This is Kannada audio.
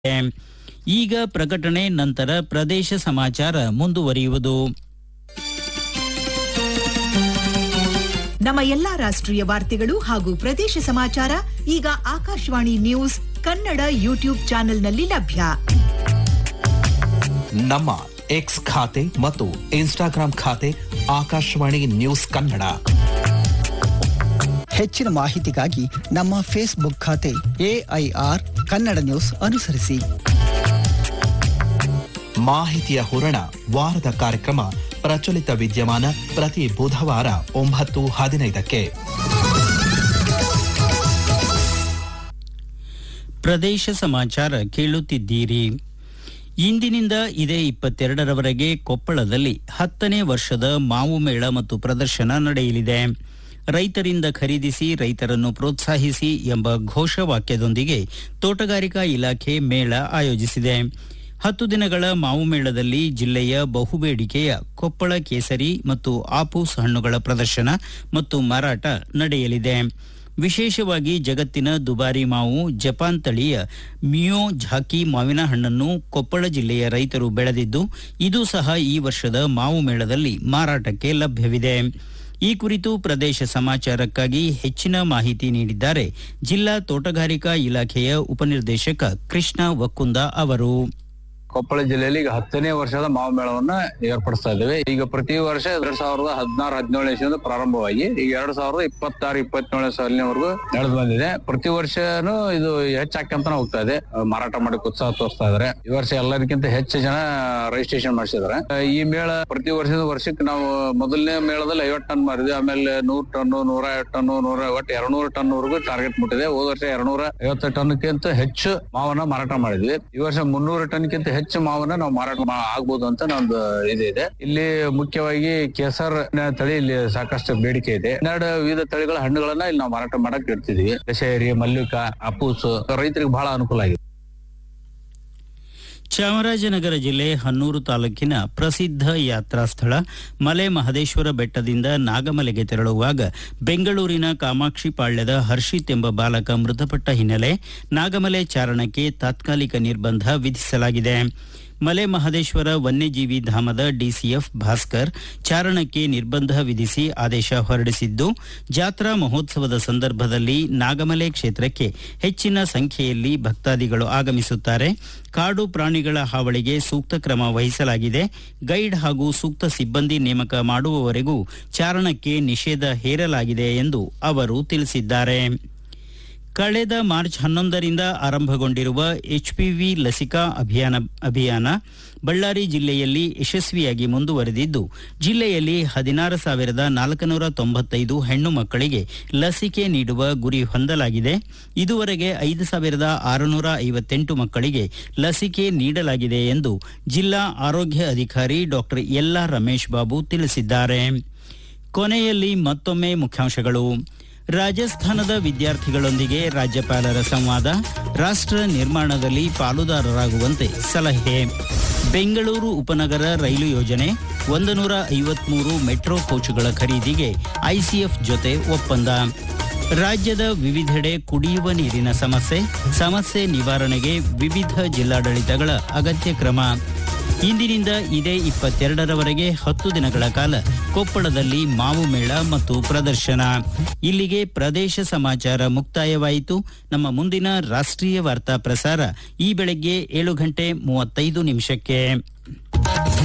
ಈಗ ಪ್ರಕಟಣೆ ನಂತರ ಪ್ರದೇಶ ಸಮಾಚಾರ ಮುಂದುವರಿಯುವುದು ನಮ್ಮ ಎಲ್ಲಾ ರಾಷ್ಟ್ರೀಯ ವಾರ್ತೆಗಳು ಹಾಗೂ ಪ್ರದೇಶ ಸಮಾಚಾರ ಈಗ ಆಕಾಶವಾಣಿ ನ್ಯೂಸ್ ಕನ್ನಡ ಯೂಟ್ಯೂಬ್ ಚಾನೆಲ್ನಲ್ಲಿ ಲಭ್ಯ ನಮ್ಮ ಎಕ್ಸ್ ಖಾತೆ ಮತ್ತು ಇನ್ಸ್ಟಾಗ್ರಾಂ ಖಾತೆ ಆಕಾಶವಾಣಿ ನ್ಯೂಸ್ ಕನ್ನಡ ಹೆಚ್ಚಿನ ಮಾಹಿತಿಗಾಗಿ ನಮ್ಮ ಫೇಸ್ಬುಕ್ ಖಾತೆ ಎಐಆರ್ ಕನ್ನಡ ನ್ಯೂಸ್ ಅನುಸರಿಸಿ ಮಾಹಿತಿಯ ಹೂರಣ ವಾರದ ಕಾರ್ಯಕ್ರಮ ಪ್ರಚಲಿತ ವಿದ್ಯಮಾನ ಪ್ರತಿ ಬುಧವಾರ ಒಂಬತ್ತು ಹದಿನೈದಕ್ಕೆ ಪ್ರದೇಶ ಸಮಾಚಾರ ಕೇಳುತ್ತಿದ್ದೀರಿ ಇಂದಿನಿಂದ ಇದೇ ಇಪ್ಪತ್ತೆರಡರವರೆಗೆ ಕೊಪ್ಪಳದಲ್ಲಿ ಹತ್ತನೇ ವರ್ಷದ ಮಾವು ಮೇಳ ಮತ್ತು ಪ್ರದರ್ಶನ ನಡೆಯಲಿದೆ ರೈತರಿಂದ ಖರೀದಿಸಿ ರೈತರನ್ನು ಪ್ರೋತ್ಸಾಹಿಸಿ ಎಂಬ ಘೋಷವಾಕ್ಯದೊಂದಿಗೆ ತೋಟಗಾರಿಕಾ ಇಲಾಖೆ ಮೇಳ ಆಯೋಜಿಸಿದೆ ಹತ್ತು ದಿನಗಳ ಮಾವು ಮೇಳದಲ್ಲಿ ಜಿಲ್ಲೆಯ ಬಹುಬೇಡಿಕೆಯ ಕೊಪ್ಪಳ ಕೇಸರಿ ಮತ್ತು ಆಪೂಸ್ ಹಣ್ಣುಗಳ ಪ್ರದರ್ಶನ ಮತ್ತು ಮಾರಾಟ ನಡೆಯಲಿದೆ ವಿಶೇಷವಾಗಿ ಜಗತ್ತಿನ ದುಬಾರಿ ಮಾವು ಜಪಾನ್ ತಳಿಯ ಮಿಯೋ ಝಾಕಿ ಮಾವಿನ ಹಣ್ಣನ್ನು ಕೊಪ್ಪಳ ಜಿಲ್ಲೆಯ ರೈತರು ಬೆಳೆದಿದ್ದು ಇದು ಸಹ ಈ ವರ್ಷದ ಮಾವು ಮೇಳದಲ್ಲಿ ಮಾರಾಟಕ್ಕೆ ಲಭ್ಯವಿದೆ ಈ ಕುರಿತು ಪ್ರದೇಶ ಸಮಾಚಾರಕ್ಕಾಗಿ ಹೆಚ್ಚಿನ ಮಾಹಿತಿ ನೀಡಿದ್ದಾರೆ ಜಿಲ್ಲಾ ತೋಟಗಾರಿಕಾ ಇಲಾಖೆಯ ಉಪನಿರ್ದೇಶಕ ಕೃಷ್ಣ ವಕ್ಕುಂದ ಅವರು ಕೊಪ್ಪಳ ಜಿಲ್ಲೆಯಲ್ಲಿ ಈಗ ಹತ್ತನೇ ವರ್ಷದ ಮಾವು ಮೇಳವನ್ನ ಏರ್ಪಡಿಸ್ತಾ ಇದ್ದೇವೆ ಈಗ ಪ್ರತಿ ವರ್ಷ ಎರಡ್ ಸಾವಿರದ ಹದಿನಾರು ಹದಿನೇಳನೇ ಇಸ್ವಿಯಿಂದ ಪ್ರಾರಂಭವಾಗಿ ಈಗ ಎರಡ್ ಸಾವಿರದ ಇಪ್ಪತ್ತಾರು ಇಪ್ಪತ್ತೇಳನೇ ಸಾಲಿನವರೆಗೂ ನಡೆದು ಬಂದಿದೆ ಪ್ರತಿ ವರ್ಷನೂ ಇದು ಹೆಚ್ಚಾಕಂತಾನೆ ಹೋಗ್ತಾ ಇದೆ ಅಹ್ ಮಾರಾಟ ಮಾಡಿ ಉತ್ಸಾಹ ತೋರಿಸ್ತಾ ಇದಾರೆ ಈ ವರ್ಷ ಎಲ್ಲದಕ್ಕಿಂತ ಹೆಚ್ಚು ಜನ ರಿಜಿಸ್ಟ್ರೇಷನ್ ಮಾಡಿಸಿದಾರೆ ಅಹ್ ಈ ಮೇಳ ಪ್ರತಿ ವರ್ಷದ ವರ್ಷಕ್ಕೆ ನಾವು ಮೊದಲನೇ ಮೇಳದಲ್ಲಿ ಐವತ್ತು ಟನ್ ಮಾರಿದ್ವಿ ಆಮೇಲೆ ನೂರ್ ಟನ್ ನೂರ ಐವತ್ತು ಟನ್ ನೂರ ಒಟ್ಟು ಎರಡ್ನೂರು ಟನ್ ವರೆಗೂ ಟಾರ್ಗೆಟ್ ಮುಟ್ಟಿದೆ ಹೋದ ವರ್ಷ ಎರಡ್ನೂರ ಐವತ್ತು ಟನ್ಕ್ಕಿಂತ ಹೆಚ್ಚು ಮಾವನ್ನ ಮಾರಾಟ ಮಾಡಿದ್ವಿ ಈ ವರ್ಷ ಮುನ್ನೂರು ಟನ್ಕ್ಕಿಂತ ಹೆಚ್ಚು ಮಾವನ್ನ ನಾವು ಮಾರಾಟ ಮಾ- ಆಗ್ಬೋದು ಅಂತ ನಮ್ದು ಇದು ಇದೆ ಇಲ್ಲಿ ಮುಖ್ಯವಾಗಿ ಕೇಸರ್ ತಳಿ ಇಲ್ಲಿ ಸಾಕಷ್ಟು ಬೇಡಿಕೆ ಇದೆ ಹನ್ನೆರಡು ವಿವಿಧ ತಳಿಗಳ ಹಣ್ಣುಗಳನ್ನ ಇಲ್ಲಿ ನಾವು ಮಾರಾಟ ಮಾಡಕ್ ಇಡ್ತಿದೀವಿ ದಶೇರಿ ಮಲ್ಲಿಕ ಅಪೂಸ್ ರೈತರಿಗೆ ಬಹಳ ಅನುಕೂಲ ಆಗಿದೆ ಚಾಮರಾಜನಗರ ಜಿಲ್ಲೆ ಹನ್ನೂರು ತಾಲೂಕಿನ ಪ್ರಸಿದ್ಧ ಯಾತ್ರಾ ಸ್ಥಳ ಮಲೆ ಮಹದೇಶ್ವರ ಬೆಟ್ಟದಿಂದ ನಾಗಮಲೆಗೆ ತೆರಳುವಾಗ ಬೆಂಗಳೂರಿನ ಕಾಮಾಕ್ಷಿ ಪಾಳ್ಯದ ಹರ್ಷಿತ್ ಎಂಬ ಬಾಲಕ ಮೃತಪಟ್ಟ ಹಿನ್ನೆಲೆ ನಾಗಮಲೆ ಚಾರಣಕ್ಕೆ ತಾತ್ಕಾಲಿಕ ನಿರ್ಬಂಧ ವಿಧಿಸಲಾಗಿದೆ ಮಲೆ ಮಹದೇಶ್ವರ ವನ್ಯಜೀವಿ ಧಾಮದ ಡಿಸಿಎಫ್ ಭಾಸ್ಕರ್ ಚಾರಣಕ್ಕೆ ನಿರ್ಬಂಧ ವಿಧಿಸಿ ಆದೇಶ ಹೊರಡಿಸಿದ್ದು ಜಾತ್ರಾ ಮಹೋತ್ಸವದ ಸಂದರ್ಭದಲ್ಲಿ ನಾಗಮಲೆ ಕ್ಷೇತ್ರಕ್ಕೆ ಹೆಚ್ಚಿನ ಸಂಖ್ಯೆಯಲ್ಲಿ ಭಕ್ತಾದಿಗಳು ಆಗಮಿಸುತ್ತಾರೆ ಕಾಡು ಪ್ರಾಣಿಗಳ ಹಾವಳಿಗೆ ಸೂಕ್ತ ಕ್ರಮ ವಹಿಸಲಾಗಿದೆ ಗೈಡ್ ಹಾಗೂ ಸೂಕ್ತ ಸಿಬ್ಬಂದಿ ನೇಮಕ ಮಾಡುವವರೆಗೂ ಚಾರಣಕ್ಕೆ ನಿಷೇಧ ಹೇರಲಾಗಿದೆ ಎಂದು ಅವರು ತಿಳಿಸಿದ್ದಾರೆ ಕಳೆದ ಮಾರ್ಚ್ ಹನ್ನೊಂದರಿಂದ ಆರಂಭಗೊಂಡಿರುವ ಎಚ್ಪಿವಿ ಲಸಿಕಾ ಅಭಿಯಾನ ಅಭಿಯಾನ ಬಳ್ಳಾರಿ ಜಿಲ್ಲೆಯಲ್ಲಿ ಯಶಸ್ವಿಯಾಗಿ ಮುಂದುವರೆದಿದ್ದು ಜಿಲ್ಲೆಯಲ್ಲಿ ಹದಿನಾರು ಸಾವಿರದ ನಾಲ್ಕುನೂರ ತೊಂಬತ್ತೈದು ಹೆಣ್ಣು ಮಕ್ಕಳಿಗೆ ಲಸಿಕೆ ನೀಡುವ ಗುರಿ ಹೊಂದಲಾಗಿದೆ ಇದುವರೆಗೆ ಐದು ಸಾವಿರದ ಆರುನೂರ ಐವತ್ತೆಂಟು ಮಕ್ಕಳಿಗೆ ಲಸಿಕೆ ನೀಡಲಾಗಿದೆ ಎಂದು ಜಿಲ್ಲಾ ಆರೋಗ್ಯ ಅಧಿಕಾರಿ ಡಾಕ್ಟರ್ ಎಲ್ಆರ್ ರಮೇಶ್ ಬಾಬು ತಿಳಿಸಿದ್ದಾರೆ ಕೊನೆಯಲ್ಲಿ ಮತ್ತೊಮ್ಮೆ ಮುಖ್ಯಾಂಶಗಳು ರಾಜಸ್ಥಾನದ ವಿದ್ಯಾರ್ಥಿಗಳೊಂದಿಗೆ ರಾಜ್ಯಪಾಲರ ಸಂವಾದ ರಾಷ್ಟ್ರ ನಿರ್ಮಾಣದಲ್ಲಿ ಪಾಲುದಾರರಾಗುವಂತೆ ಸಲಹೆ ಬೆಂಗಳೂರು ಉಪನಗರ ರೈಲು ಯೋಜನೆ ಒಂದು ನೂರ ಐವತ್ಮೂರು ಮೆಟ್ರೋ ಕೋಚುಗಳ ಖರೀದಿಗೆ ಐಸಿಎಫ್ ಜೊತೆ ಒಪ್ಪಂದ ರಾಜ್ಯದ ವಿವಿಧೆಡೆ ಕುಡಿಯುವ ನೀರಿನ ಸಮಸ್ಯೆ ಸಮಸ್ಯೆ ನಿವಾರಣೆಗೆ ವಿವಿಧ ಜಿಲ್ಲಾಡಳಿತಗಳ ಅಗತ್ಯ ಕ್ರಮ ಇಂದಿನಿಂದ ಇದೇ ಇಪ್ಪತ್ತೆರಡರವರೆಗೆ ಹತ್ತು ದಿನಗಳ ಕಾಲ ಕೊಪ್ಪಳದಲ್ಲಿ ಮಾವು ಮೇಳ ಮತ್ತು ಪ್ರದರ್ಶನ ಇಲ್ಲಿಗೆ ಪ್ರದೇಶ ಸಮಾಚಾರ ಮುಕ್ತಾಯವಾಯಿತು ನಮ್ಮ ಮುಂದಿನ ರಾಷ್ಟ್ರೀಯ ವಾರ್ತಾ ಪ್ರಸಾರ ಈ ಬೆಳಗ್ಗೆ ಏಳು ಗಂಟೆ ಮೂವತ್ತೈದು ನಿಮಿಷಕ್ಕೆ